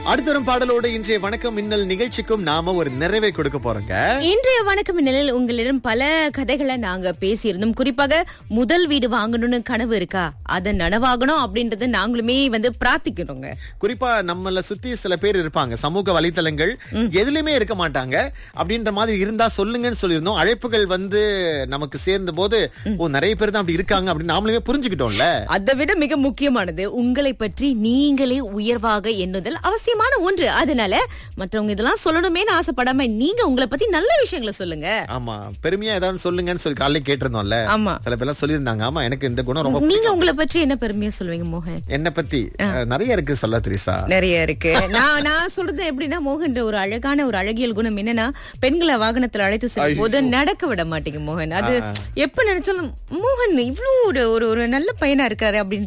அடுத்த வரும் பாடலோடு இன்றைய வணக்கம் மின்னல் நிகழ்ச்சிக்கும் நாம ஒரு நிறைவை கொடுக்க போறோங்க இன்றைய வணக்கம் நிலையில் உங்களிடம் பல கதைகளை நாங்க பேசியிருந்தோம் குறிப்பாக முதல் வீடு வாங்கணும்னு கனவு இருக்கா அதை நனவாகணும் அப்படின்றத நாங்களுமே வந்து பிரார்த்திக்கிறோங்க குறிப்பா நம்மள சுத்தி சில பேர் இருப்பாங்க சமூக வலைத்தளங்கள் எதுலயுமே இருக்க மாட்டாங்க அப்படின்ற மாதிரி இருந்தா சொல்லுங்கன்னு சொல்லியிருந்தோம் அழைப்புகள் வந்து நமக்கு சேர்ந்த போது ஓ நிறைய பேர் தான் அப்படி இருக்காங்க அப்படின்னு நாமளுமே புரிஞ்சுக்கிட்டோம்ல அதை விட மிக முக்கியமானது உங்களை பற்றி நீங்களே உயர்வாக எண்ணுதல் அவசியமான ஒன்று அதனால மற்றவங்க இதெல்லாம் சொல்லணுமேனு ஆசைப்படாம நீங்க உங்களை பத்தி நல்ல விஷயங்களை சொல்லுங்க ஆமா பெருமையா ஏதாவது சொல்லுங்கன்னு சொல்லி காலையில கேட்டிருந்தோம்ல ஆமா. சில பேர்லாம் சொல்லியிருந்தாங்க ஆமா எனக்கு இந்த குணம் ரொம்ப நீங்க உங்களை பற்றி என்ன பெருமையா சொல்லுவீங்க மோகன் என்ன பத்தி அஹ், நிறைய இருக்கு சொல்ல திரிசா நிறைய இருக்கு நான் நான் சொல்றது எப்படின்னா மோகன் ஒரு அழகான ஒரு அழகியல் குணம் என்னன்னா பெண்களை வாகனத்துல அழைத்து செல்லும் போது நடக்க விட மாட்டீங்க மோகன் அது எப்ப நினைச்சாலும் மோகன் இவ்வளவு ஒரு ஒரு ஒரு நல்ல பையனா இருக்காரு அப்படின்னு